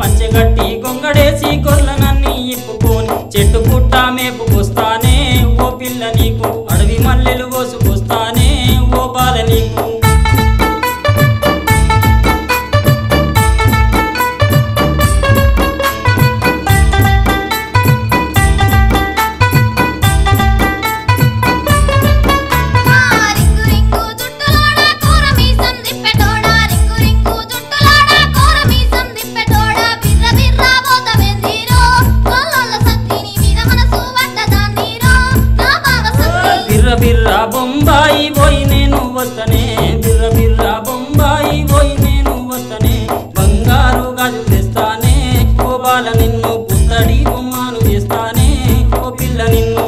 పంచెగట్టి గొంగడేసి గొర్లనన్నీ ఇప్పుకొని చెట్టు పుట్ట మేపుకొస్తానే ఓ పిల్ల నీకు అడవి మల్లెలు కోసుకొస్తానే ఓ బాల నీకు ఆ రింగు రింగు జుట్టులోడ కూర మీసం దిప్పెటోడా రింగు రింగు జుట్టులోడ కూర మీసం దిప్పెటోడా బిర్ర బిర్ర పోతవేందిరో గొల్లల సత్తిని మీద మనసు పడ్డదాన్నీరో నా బావ సత్తి బిర్ర బిర్ర బొంబాయి పోయి నేను వస్తనే బిర్ర బిర్ర బొంబాయి పోయి నేను వస్తనే బంగారు గాజులు తెస్తానే ఓ బాల నిన్ను పుత్తడి బొమ్మను చేస్తానే ఓ పిల్ల నిన్ను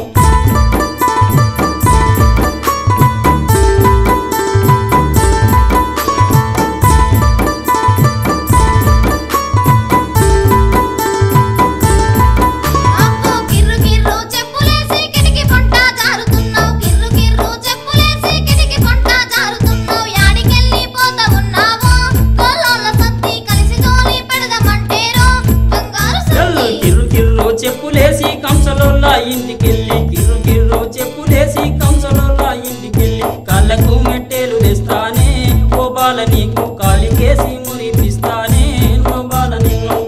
అబ్బో గిర్రు గిర్రు చెప్పులేసి కిటికీ పొంట జారుతున్నావు గిర్రు గిర్రు చెప్పులేసి కిటికీ పొంట జారుతున్నావు యాడికెళ్ళి పోతా ఉన్నావో గొల్లోల సత్తి కలిసి జోలి పెడదామంటేరో బంగారు చల్లు సత్తి కిర్రు కిర్రు చెప్పులేసి కంసలోళ్ళ ఇంటికెళ్ళి కిర్రు కిర్రు చెప్పులేసి కంసలోళ్ళ ఇంటికెళ్ళి కాళ్ళకు మెట్టేలు తెస్తానే ఓ బాల నీకు కాలికేసి మురిపిస్తానే ఓ బాల నిన్ను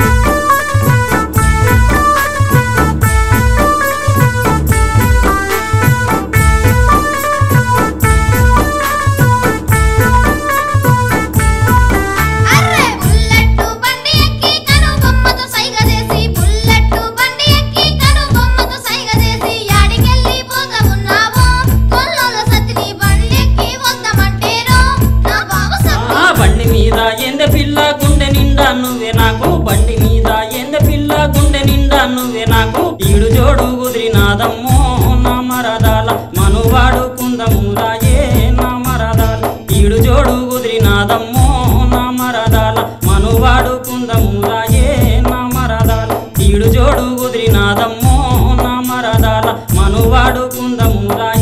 అర్రే బుల్లెట్టు బండి ఎక్కి కను బొమ్మతో సైగ చేసి బుల్లెట్టు బండి ఎక్కి కను బొమ్మతో సైగ చేసి యాడికెళ్ళి పోతా ఉన్నావో గొల్లోల సత్తిని బండి ఎక్కి వద్దామంటేరో నా బావ సత్తి ఆ బండి మీద ఎంద పిల్ల గుండె నిండా నువ్వే నాకు బండి మీద ఎంద పిల్ల గుండె నిండా నువ్వే నాకు ఈడు జోడు కుదిరినాదమ్మో నా మరదాల మనువాడు కుందమురాయే నా మరదాల ఈడు జోడు కుదిరినాదమ్మో నా మరదాల మనువాడు కుందమురాయే నా మరదాల ఈడు జోడు కుదిరినాదమ్మో నా మరదాల మనువాడు కుందమురాయే